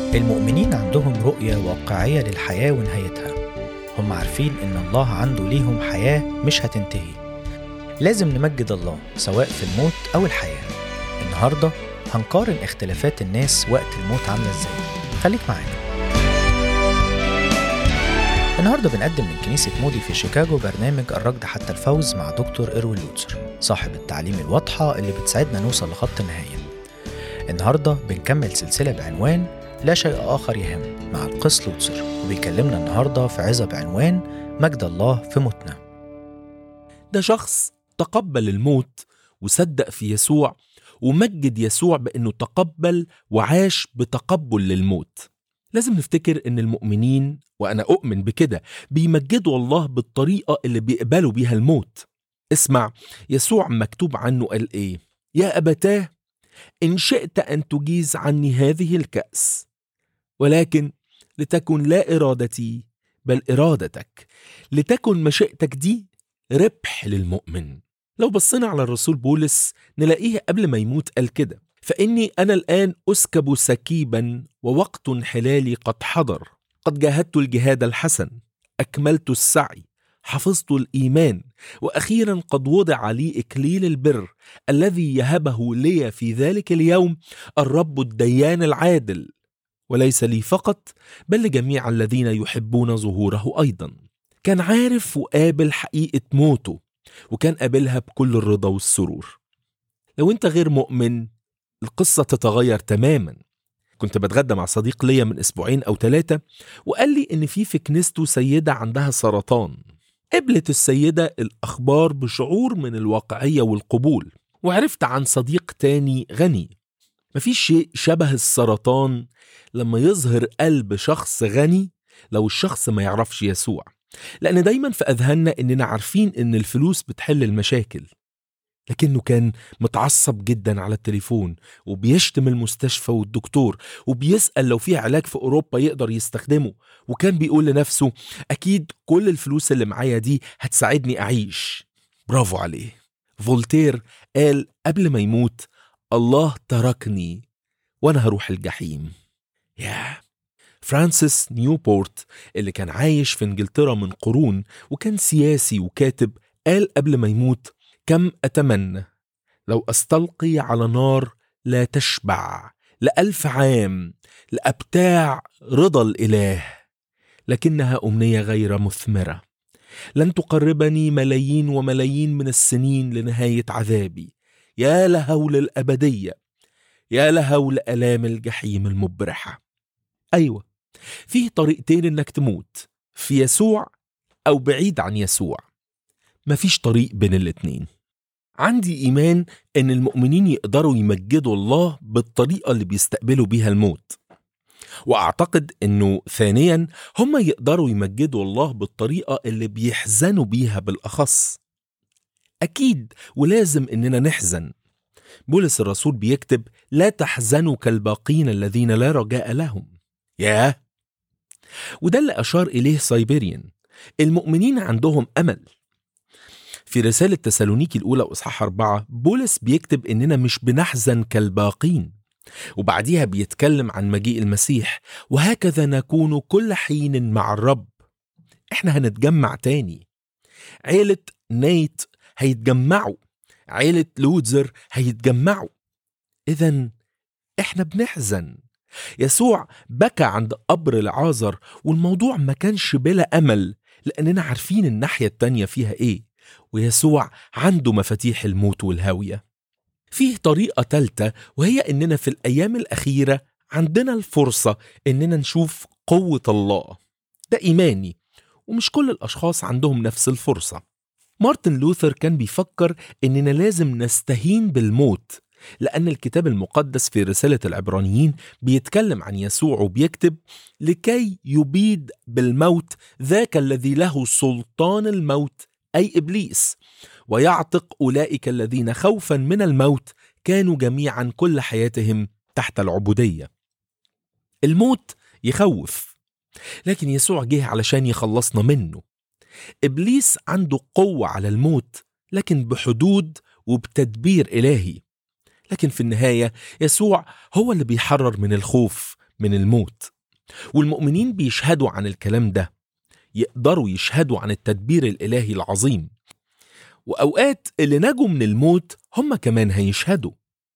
المؤمنين عندهم رؤية واقعية للحياة ونهايتها هم عارفين إن الله عنده ليهم حياة مش هتنتهي لازم نمجد الله سواء في الموت أو الحياة النهاردة هنقارن اختلافات الناس وقت الموت عاملة ازاي خليك معانا النهاردة بنقدم من كنيسة مودي في شيكاغو برنامج الركض حتى الفوز مع دكتور إروين لوتسر صاحب التعليم الواضحة اللي بتساعدنا نوصل لخط النهاية النهاردة بنكمل سلسلة بعنوان لا شيء آخر يهم مع القس لوتسر وبيكلمنا النهاردة في عظة بعنوان مجد الله في موتنا ده شخص تقبل الموت وصدق في يسوع ومجد يسوع بانه تقبل وعاش بتقبل للموت لازم نفتكر ان المؤمنين وانا اؤمن بكده بيمجدوا الله بالطريقه اللي بيقبلوا بيها الموت اسمع يسوع مكتوب عنه قال ايه يا ابتاه ان شئت ان تجيز عني هذه الكاس ولكن لتكن لا ارادتي بل ارادتك لتكن مشيئتك دي ربح للمؤمن لو بصينا على الرسول بولس نلاقيه قبل ما يموت قال كده فإني أنا الآن أسكب سكيبا ووقت انحلالي قد حضر قد جاهدت الجهاد الحسن أكملت السعي حفظت الإيمان وأخيرا قد وضع لي إكليل البر الذي يهبه لي في ذلك اليوم الرب الديان العادل وليس لي فقط بل لجميع الذين يحبون ظهوره أيضا كان عارف وقابل حقيقة موته وكان قابلها بكل الرضا والسرور لو انت غير مؤمن القصة تتغير تماما كنت بتغدى مع صديق ليا من اسبوعين او ثلاثة وقال لي ان في في كنيسته سيدة عندها سرطان قبلت السيدة الاخبار بشعور من الواقعية والقبول وعرفت عن صديق تاني غني مفيش شيء شبه السرطان لما يظهر قلب شخص غني لو الشخص ما يعرفش يسوع لأن دايما في أذهاننا إننا عارفين إن الفلوس بتحل المشاكل لكنه كان متعصب جدا على التليفون وبيشتم المستشفى والدكتور وبيسأل لو في علاج في أوروبا يقدر يستخدمه وكان بيقول لنفسه أكيد كل الفلوس اللي معايا دي هتساعدني أعيش برافو عليه فولتير قال قبل ما يموت الله تركني وأنا هروح الجحيم ياه فرانسيس نيوبورت اللي كان عايش في انجلترا من قرون وكان سياسي وكاتب قال قبل ما يموت كم أتمنى لو أستلقي على نار لا تشبع لألف عام لأبتاع رضا الإله لكنها أمنية غير مثمرة لن تقربني ملايين وملايين من السنين لنهاية عذابي يا لهول الأبدية يا لهول آلام الجحيم المبرحة أيوة فيه طريقتين إنك تموت في يسوع أو بعيد عن يسوع مفيش طريق بين الاتنين عندي إيمان إن المؤمنين يقدروا يمجدوا الله بالطريقة اللي بيستقبلوا بيها الموت وأعتقد إنه ثانيا هم يقدروا يمجدوا الله بالطريقة اللي بيحزنوا بيها بالأخص أكيد ولازم إننا نحزن بولس الرسول بيكتب لا تحزنوا كالباقين الذين لا رجاء لهم ياه وده اللي أشار إليه سايبيريان المؤمنين عندهم أمل في رسالة تسالونيكي الأولى وإصحاح أربعة بولس بيكتب إننا مش بنحزن كالباقين وبعديها بيتكلم عن مجيء المسيح وهكذا نكون كل حين مع الرب احنا هنتجمع تاني عيلة نيت هيتجمعوا عيلة لوتزر هيتجمعوا إذا احنا بنحزن يسوع بكى عند قبر العازر والموضوع ما كانش بلا أمل لأننا عارفين الناحية التانية فيها إيه ويسوع عنده مفاتيح الموت والهاوية فيه طريقة تالتة وهي إننا في الأيام الأخيرة عندنا الفرصة إننا نشوف قوة الله ده إيماني ومش كل الأشخاص عندهم نفس الفرصة مارتن لوثر كان بيفكر إننا لازم نستهين بالموت لأن الكتاب المقدس في رسالة العبرانيين بيتكلم عن يسوع وبيكتب لكي يبيد بالموت ذاك الذي له سلطان الموت أي إبليس ويعتق أولئك الذين خوفا من الموت كانوا جميعا كل حياتهم تحت العبودية الموت يخوف لكن يسوع جه علشان يخلصنا منه إبليس عنده قوة على الموت لكن بحدود وبتدبير إلهي لكن في النهاية يسوع هو اللي بيحرر من الخوف من الموت والمؤمنين بيشهدوا عن الكلام ده يقدروا يشهدوا عن التدبير الإلهي العظيم وأوقات اللي نجوا من الموت هم كمان هيشهدوا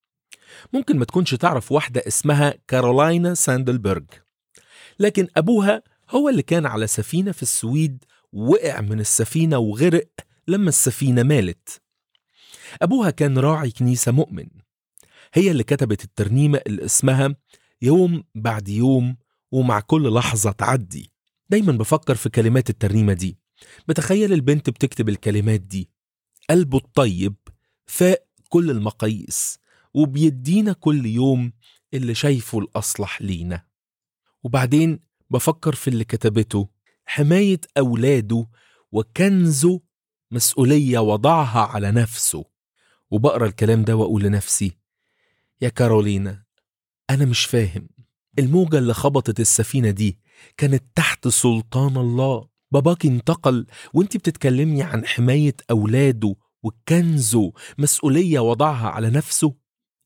ممكن ما تكونش تعرف واحدة اسمها كارولاينا ساندلبرج لكن أبوها هو اللي كان على سفينة في السويد وقع من السفينة وغرق لما السفينة مالت أبوها كان راعي كنيسة مؤمن هي اللي كتبت الترنيمة اللي اسمها يوم بعد يوم ومع كل لحظة تعدي دايما بفكر في كلمات الترنيمة دي بتخيل البنت بتكتب الكلمات دي قلبه الطيب فاق كل المقاييس وبيدينا كل يوم اللي شايفه الأصلح لينا وبعدين بفكر في اللي كتبته حماية أولاده وكنزه مسؤولية وضعها على نفسه وبقرا الكلام ده وأقول لنفسي يا كارولينا أنا مش فاهم الموجة اللي خبطت السفينة دي كانت تحت سلطان الله باباك انتقل وانت بتتكلمي عن حماية أولاده وكنزه مسؤولية وضعها على نفسه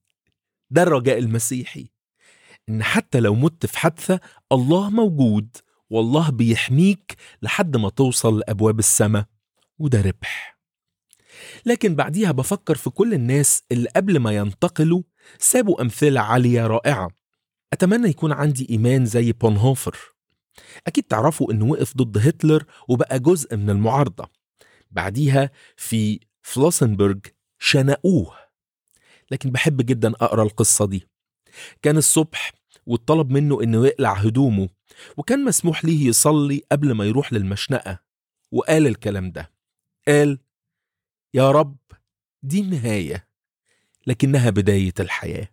ده الرجاء المسيحي إن حتى لو مت في حادثة الله موجود والله بيحميك لحد ما توصل لأبواب السماء وده ربح لكن بعديها بفكر في كل الناس اللي قبل ما ينتقلوا سابوا أمثلة عالية رائعة أتمنى يكون عندي إيمان زي بونهوفر أكيد تعرفوا إنه وقف ضد هتلر وبقى جزء من المعارضة بعديها في فلوسنبرج شنقوه لكن بحب جدا أقرأ القصة دي كان الصبح واتطلب منه إنه يقلع هدومه وكان مسموح ليه يصلي قبل ما يروح للمشنقة وقال الكلام ده قال يا رب دي النهاية لكنها بداية الحياة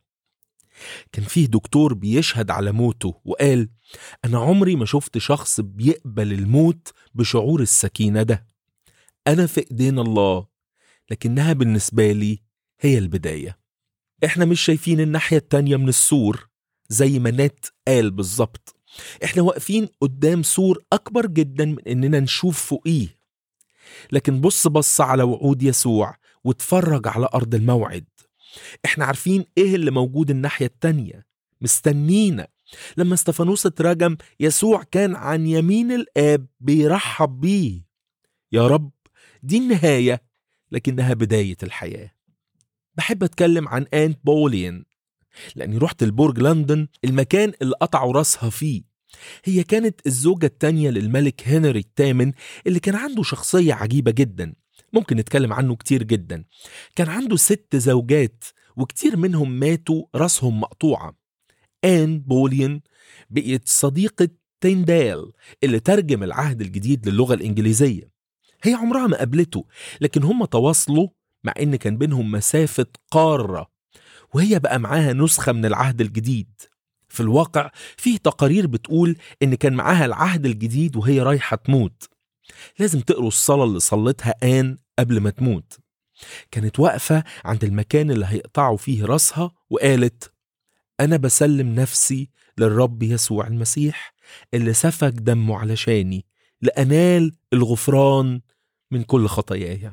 كان فيه دكتور بيشهد على موته وقال أنا عمري ما شفت شخص بيقبل الموت بشعور السكينة ده أنا في إيدين الله لكنها بالنسبة لي هي البداية إحنا مش شايفين الناحية التانية من السور زي ما نت قال بالظبط إحنا واقفين قدام سور أكبر جدا من إننا نشوف فوقيه لكن بص بص على وعود يسوع واتفرج على أرض الموعد احنا عارفين ايه اللي موجود الناحية التانية مستنينا لما استفانوس اترجم يسوع كان عن يمين الآب بيرحب بيه يا رب دي النهاية لكنها بداية الحياة بحب أتكلم عن آنت بولين لأني رحت البرج لندن المكان اللي قطعوا راسها فيه هي كانت الزوجة التانية للملك هنري الثامن اللي كان عنده شخصية عجيبة جدا ممكن نتكلم عنه كتير جدا كان عنده ست زوجات وكتير منهم ماتوا راسهم مقطوعة آن بولين بقيت صديقة تيندال اللي ترجم العهد الجديد للغة الإنجليزية هي عمرها ما قابلته لكن هم تواصلوا مع إن كان بينهم مسافة قارة وهي بقى معاها نسخة من العهد الجديد في الواقع فيه تقارير بتقول إن كان معاها العهد الجديد وهي رايحة تموت لازم تقروا الصلاة اللي صلتها آن قبل ما تموت كانت واقفة عند المكان اللي هيقطعوا فيه راسها وقالت أنا بسلم نفسي للرب يسوع المسيح اللي سفك دمه علشاني لأنال الغفران من كل خطاياي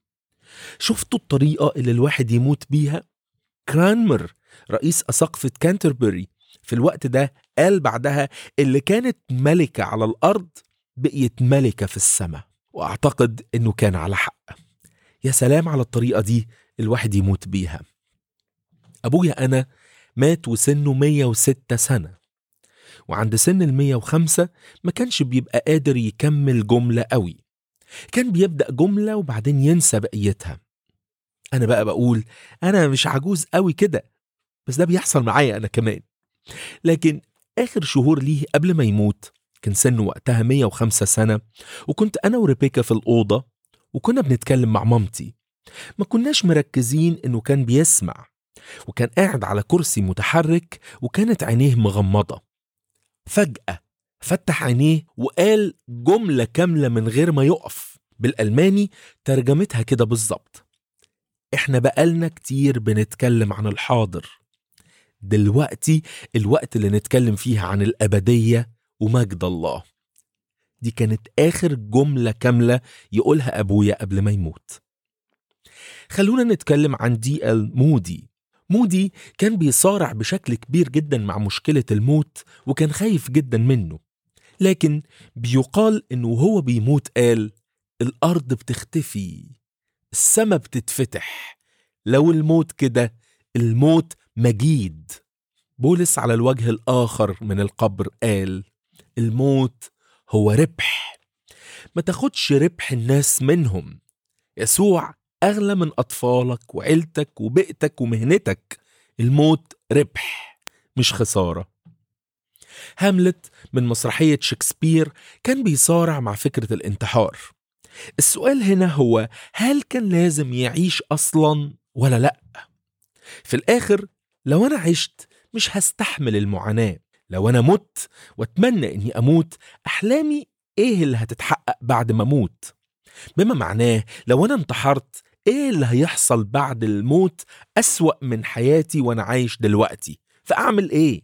شفتوا الطريقة اللي الواحد يموت بيها؟ كرانمر رئيس أساقفة كانتربري في الوقت ده قال بعدها اللي كانت ملكة على الأرض بقيت ملكة في السماء وأعتقد إنه كان على حق يا سلام على الطريقة دي الواحد يموت بيها أبويا أنا مات وسنه 106 سنة وعند سن ال 105 ما كانش بيبقى قادر يكمل جملة قوي كان بيبدأ جملة وبعدين ينسى بقيتها أنا بقى بقول أنا مش عجوز قوي كده بس ده بيحصل معايا أنا كمان لكن آخر شهور ليه قبل ما يموت كان سنه وقتها 105 سنة وكنت أنا وريبيكا في الأوضة وكنا بنتكلم مع مامتي ما كناش مركزين إنه كان بيسمع وكان قاعد على كرسي متحرك وكانت عينيه مغمضة فجأة فتح عينيه وقال جملة كاملة من غير ما يقف بالألماني ترجمتها كده بالظبط احنا بقالنا كتير بنتكلم عن الحاضر دلوقتي الوقت اللي نتكلم فيه عن الأبدية ومجد الله دي كانت آخر جملة كاملة يقولها أبويا قبل ما يموت خلونا نتكلم عن دي ال مودي مودي كان بيصارع بشكل كبير جدا مع مشكلة الموت وكان خايف جدا منه لكن بيقال انه وهو بيموت قال الارض بتختفي السما بتتفتح لو الموت كده الموت مجيد بولس على الوجه الاخر من القبر قال الموت هو ربح ما تاخدش ربح الناس منهم يسوع اغلى من اطفالك وعيلتك وبيئتك ومهنتك الموت ربح مش خساره هاملت من مسرحيه شكسبير كان بيصارع مع فكره الانتحار السؤال هنا هو هل كان لازم يعيش اصلا ولا لا في الاخر لو انا عشت مش هستحمل المعاناه لو انا مت واتمنى اني اموت احلامي ايه اللي هتتحقق بعد ما اموت بما معناه لو انا انتحرت ايه اللي هيحصل بعد الموت اسوا من حياتي وانا عايش دلوقتي فاعمل ايه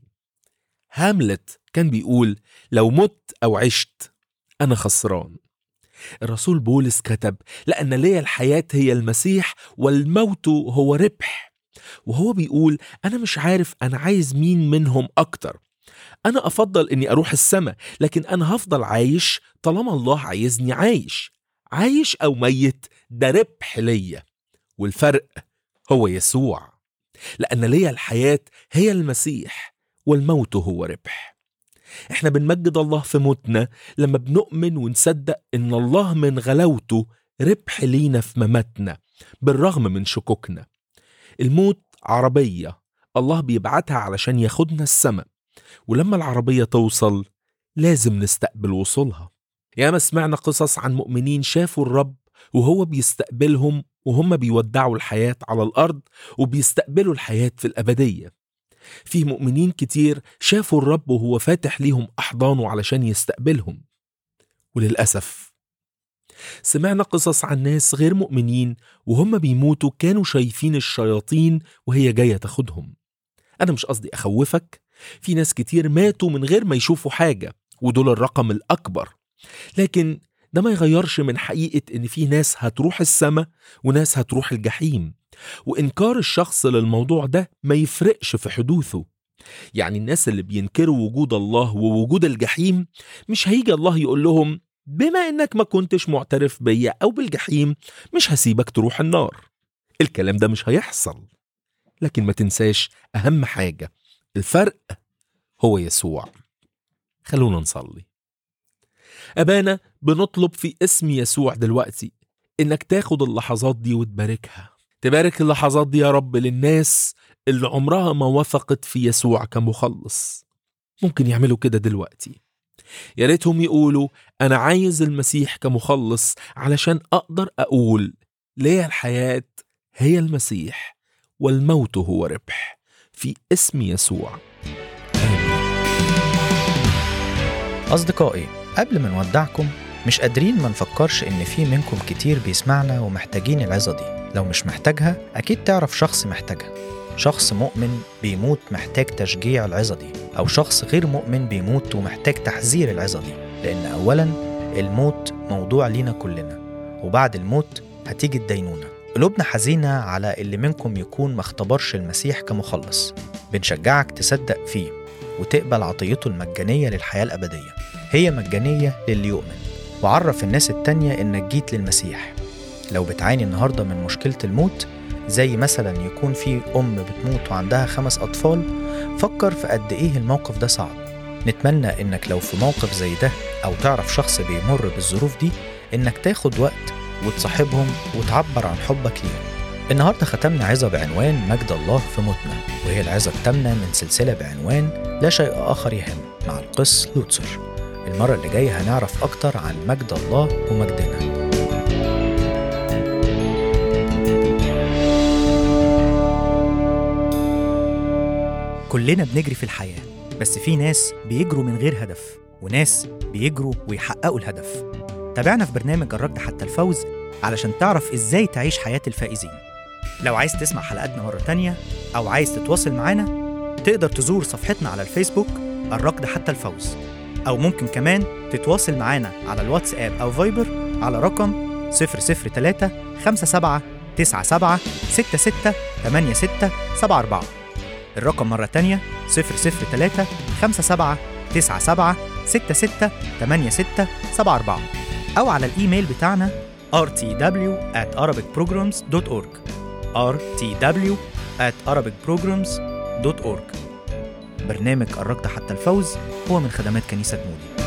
هاملت كان بيقول لو مت او عشت انا خسران الرسول بولس كتب لأن لي الحياة هي المسيح والموت هو ربح وهو بيقول أنا مش عارف أنا عايز مين منهم أكتر أنا أفضل إني أروح السماء لكن أنا هفضل عايش طالما الله عايزني عايش عايش أو ميت ده ربح ليا والفرق هو يسوع لأن لي الحياة هي المسيح والموت هو ربح احنا بنمجد الله في موتنا لما بنؤمن ونصدق ان الله من غلاوته ربح لينا في مماتنا بالرغم من شكوكنا الموت عربية الله بيبعتها علشان ياخدنا السماء ولما العربية توصل لازم نستقبل وصولها ياما سمعنا قصص عن مؤمنين شافوا الرب وهو بيستقبلهم وهم بيودعوا الحياة على الأرض وبيستقبلوا الحياة في الأبدية في مؤمنين كتير شافوا الرب وهو فاتح ليهم أحضانه علشان يستقبلهم وللأسف سمعنا قصص عن ناس غير مؤمنين وهم بيموتوا كانوا شايفين الشياطين وهي جاية تاخدهم أنا مش قصدي أخوفك في ناس كتير ماتوا من غير ما يشوفوا حاجة ودول الرقم الأكبر لكن ده ما يغيرش من حقيقة إن في ناس هتروح السماء وناس هتروح الجحيم وإنكار الشخص للموضوع ده ما يفرقش في حدوثه يعني الناس اللي بينكروا وجود الله ووجود الجحيم مش هيجي الله يقول لهم بما إنك ما كنتش معترف بيا أو بالجحيم مش هسيبك تروح النار الكلام ده مش هيحصل لكن ما تنساش أهم حاجة الفرق هو يسوع خلونا نصلي أبانا بنطلب في اسم يسوع دلوقتي إنك تاخد اللحظات دي وتباركها تبارك اللحظات دي يا رب للناس اللي عمرها ما وثقت في يسوع كمخلص ممكن يعملوا كده دلوقتي يا ريتهم يقولوا أنا عايز المسيح كمخلص علشان أقدر أقول ليه الحياة هي المسيح والموت هو ربح في اسم يسوع أصدقائي قبل ما نودعكم مش قادرين ما نفكرش إن في منكم كتير بيسمعنا ومحتاجين العظة دي لو مش محتاجها أكيد تعرف شخص محتاجها شخص مؤمن بيموت محتاج تشجيع العظة دي أو شخص غير مؤمن بيموت ومحتاج تحذير العظة دي لأن أولا الموت موضوع لينا كلنا وبعد الموت هتيجي الدينونة قلوبنا حزينة على اللي منكم يكون ما اختبرش المسيح كمخلص بنشجعك تصدق فيه وتقبل عطيته المجانية للحياة الأبدية هي مجانية للي يؤمن وعرف الناس التانية إنك جيت للمسيح لو بتعاني النهاردة من مشكلة الموت زي مثلا يكون في أم بتموت وعندها خمس أطفال فكر في قد إيه الموقف ده صعب نتمنى إنك لو في موقف زي ده أو تعرف شخص بيمر بالظروف دي إنك تاخد وقت وتصاحبهم وتعبر عن حبك ليهم النهارده ختمنا عظة بعنوان مجد الله في موتنا وهي العظة الثامنة من سلسلة بعنوان لا شيء آخر يهم مع القس لوتسر المرة اللي جاية هنعرف أكتر عن مجد الله ومجدنا كلنا بنجري في الحياة بس في ناس بيجروا من غير هدف وناس بيجروا ويحققوا الهدف تابعنا في برنامج الركض حتى الفوز علشان تعرف ازاي تعيش حياة الفائزين لو عايز تسمع حلقاتنا مرة تانية أو عايز تتواصل معانا تقدر تزور صفحتنا على الفيسبوك الركض حتى الفوز أو ممكن كمان تتواصل معانا على الواتساب أو فايبر على رقم 003 57 97 66 86 74 الرقم مرة تانية 003 57 97 66 86 74 أو على الإيميل بتاعنا rtw at arabicprograms.org rtw at arabicprograms.org برنامج قربت حتى الفوز هو من خدمات كنيسة مودي